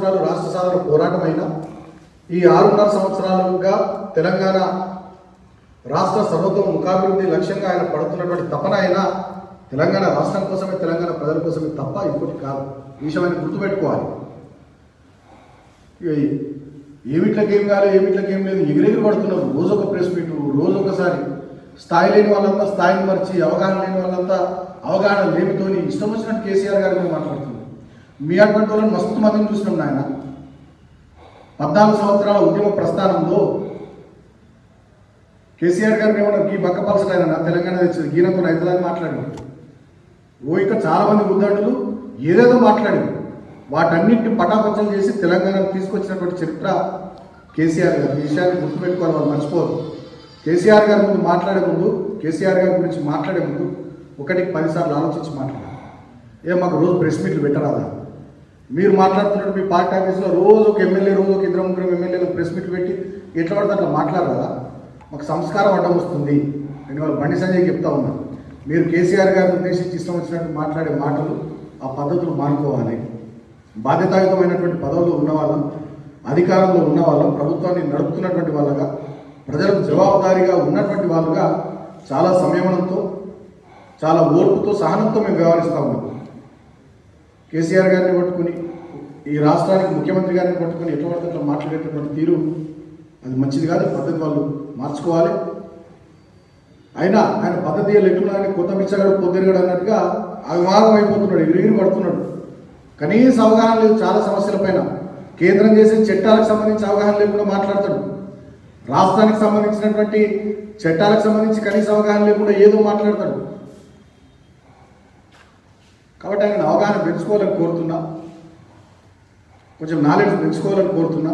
సంవత్సరాలు రాష్ట్ర సాధన పోరాటమైన ఈ ఆరున్నర సంవత్సరాలుగా తెలంగాణ రాష్ట్ర సర్వత్వ ముఖాభివృద్ధి లక్ష్యంగా ఆయన పడుతున్నటువంటి తపన అయినా తెలంగాణ రాష్ట్రం కోసమే తెలంగాణ ప్రజల కోసమే తప్ప ఇంకోటి కాదు ఈ విషయాన్ని గుర్తుపెట్టుకోవాలి ఇక ఏమిట్లకి ఏం కాలేదు ఏమిట్లకి ఏం లేదు ఎగిరెగిరి పడుతున్నారు రోజు ఒక ప్రెస్ మీట్ రోజు ఒకసారి స్థాయి లేని వాళ్ళంతా స్థాయిని మర్చి అవగాహన లేని వాళ్ళంతా అవగాహన లేమితోని ఇష్టం వచ్చినట్టు కేసీఆర్ గారి మీద మాట్లాడుతున్నారు మీ అటువంటి వాళ్ళని మస్తు మందిని చూసినాం నాయన పద్నాలుగు సంవత్సరాల ఉద్యమ ప్రస్థానంలో కేసీఆర్ గారిని ఏమన్నా ఈ బక్కపలసట ఆయన తెలంగాణ తెచ్చింది గీనకు రైతులని మాట్లాడింది ఓ ఇక చాలా మంది ఉద్దండులు ఏదేదో మాట్లాడింది వాటన్నింటిని పటాపంచలు చేసి తెలంగాణకు తీసుకొచ్చినటువంటి చరిత్ర కేసీఆర్ గారు ఈ విషయాన్ని గుర్తుపెట్టుకోవాలి వాళ్ళు మర్చిపోరు కేసీఆర్ గారి ముందు మాట్లాడే ముందు కేసీఆర్ గారి గురించి మాట్లాడే ముందు ఒకటికి పదిసార్లు ఆలోచించి మాట్లాడాలి ఏ మాకు రోజు ప్రెస్ మీట్లు పెట్టరాదా మీరు మాట్లాడుతున్నట్టు మీ పార్టీ ఆఫీస్లో రోజు ఒక ఎమ్మెల్యే రోజు ఒక ఇద్దరు ముగ్గురు ఎమ్మెల్యేలు ప్రెస్ మీట్లు పెట్టి ఎట్లా పడితే అట్లా మాట్లాడరా మాకు సంస్కారం అడ్డం వస్తుంది నేను వాళ్ళు బండి సంజయ్ చెప్తా ఉన్నా మీరు కేసీఆర్ గారిని ఉద్దేశించి ఇష్టం వచ్చినట్టు మాట్లాడే మాటలు ఆ పద్ధతులు మానుకోవాలి బాధ్యతాయుతమైనటువంటి పదవులు ఉన్నవాళ్ళం అధికారంలో ఉన్న వాళ్ళం ప్రభుత్వాన్ని నడుపుతున్నటువంటి వాళ్ళగా ప్రజలకు జవాబుదారీగా ఉన్నటువంటి వాళ్ళుగా చాలా సంయమనంతో చాలా ఓర్పుతో సహనంతో మేము వ్యవహరిస్తూ ఉన్నాం కేసీఆర్ గారిని పట్టుకుని ఈ రాష్ట్రానికి ముఖ్యమంత్రి గారిని పట్టుకుని ఎట్లా పడితే అట్లా మాట్లాడేటటువంటి తీరు అది మంచిది కాదు పద్ధతి వాళ్ళు మార్చుకోవాలి అయినా ఆయన పద్ధతి ఎట్లున్నాయని కొత్త బిచ్చగాడు పొద్దురుగాడు అన్నట్టుగా అవిమాగం అయిపోతున్నాడు ఎగిరిగిరి పడుతున్నాడు కనీస అవగాహన లేదు చాలా సమస్యల పైన కేంద్రం చేసే చట్టాలకు సంబంధించి అవగాహన లేకుండా మాట్లాడతాడు రాష్ట్రానికి సంబంధించినటువంటి చట్టాలకు సంబంధించి కనీస అవగాహన లేకుండా ఏదో మాట్లాడతాడు కాబట్టి ఆయన అవగాహన పెంచుకోవాలని కోరుతున్నా కొంచెం నాలెడ్జ్ పెంచుకోవాలని కోరుతున్నా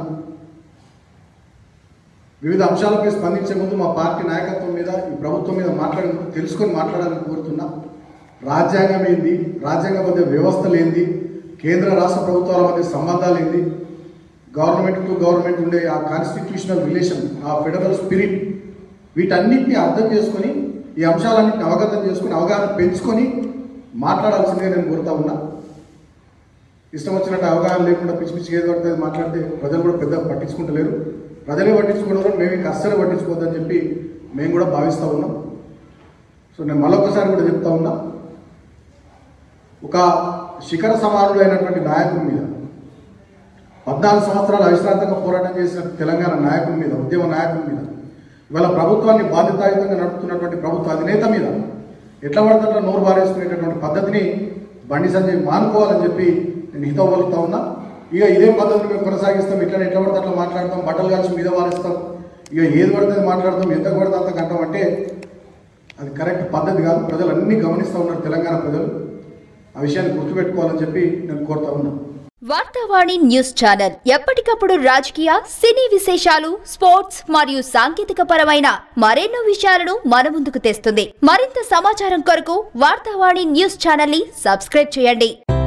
వివిధ అంశాలపై స్పందించే ముందు మా పార్టీ నాయకత్వం మీద ఈ ప్రభుత్వం మీద మాట్లాడే ముందు తెలుసుకొని మాట్లాడాలని కోరుతున్నా రాజ్యాంగం ఏంది రాజ్యాంగ మధ్య వ్యవస్థలు ఏంది కేంద్ర రాష్ట్ర ప్రభుత్వాల మధ్య సంబంధాలు ఏంది గవర్నమెంట్ టు గవర్నమెంట్ ఉండే ఆ కాన్స్టిట్యూషనల్ రిలేషన్ ఆ ఫెడరల్ స్పిరిట్ వీటన్నిటిని అర్థం చేసుకొని ఈ అంశాలన్నింటిని అవగతం చేసుకొని అవగాహన పెంచుకొని మాట్లాడాల్సిందే నేను కోరుతా ఉన్నా ఇష్టం వచ్చినట్టు అవగాహన లేకుండా పిచ్చి పిచ్చి ఏది పడితే అది మాట్లాడితే ప్రజలు కూడా పెద్ద పట్టించుకుంటలేరు ప్రజలే పట్టించుకోవడం మేము ఇంకా అస్సలు పట్టించుకోవద్దని చెప్పి మేము కూడా భావిస్తూ ఉన్నాం సో నేను మరొకసారి కూడా చెప్తా ఉన్నా ఒక శిఖర సమానుడైనటువంటి నాయకుడి మీద పద్నాలుగు సంవత్సరాలు అవిశ్రాంతంగా పోరాటం చేసిన తెలంగాణ నాయకుడి మీద ఉద్యమ నాయకుడి మీద ఇవాళ ప్రభుత్వాన్ని బాధ్యతాయుతంగా నడుపుతున్నటువంటి ప్రభుత్వ అధినేత మీద ఎట్లా పడితే అట్లా నోరు బారేసుకునేటటువంటి పద్ధతిని బండి సంజయ్ మానుకోవాలని చెప్పి నేను హితవు పలుకుతా ఉన్నా ఇక ఇదే పద్ధతిని మేము కొనసాగిస్తాం ఇట్లా ఎట్లా పడితే అట్లా మాట్లాడతాం బట్టలు కాల్చి మీద వారేస్తాం ఇక ఏది పడితే అది మాట్లాడతాం ఎంత పడితే అంత కంటాం అంటే అది కరెక్ట్ పద్ధతి కాదు ప్రజలు అన్నీ గమనిస్తూ ఉన్నారు తెలంగాణ ప్రజలు ఆ విషయాన్ని గుర్తుపెట్టుకోవాలని చెప్పి నేను కోరుతా ఉన్నా వార్తావాణి న్యూస్ ఛానల్ ఎప్పటికప్పుడు రాజకీయ సినీ విశేషాలు స్పోర్ట్స్ మరియు సాంకేతిక పరమైన మరెన్నో విషయాలను మన ముందుకు తెస్తుంది మరింత సమాచారం కొరకు వార్తావాణి న్యూస్ ఛానల్ ని సబ్స్క్రైబ్ చేయండి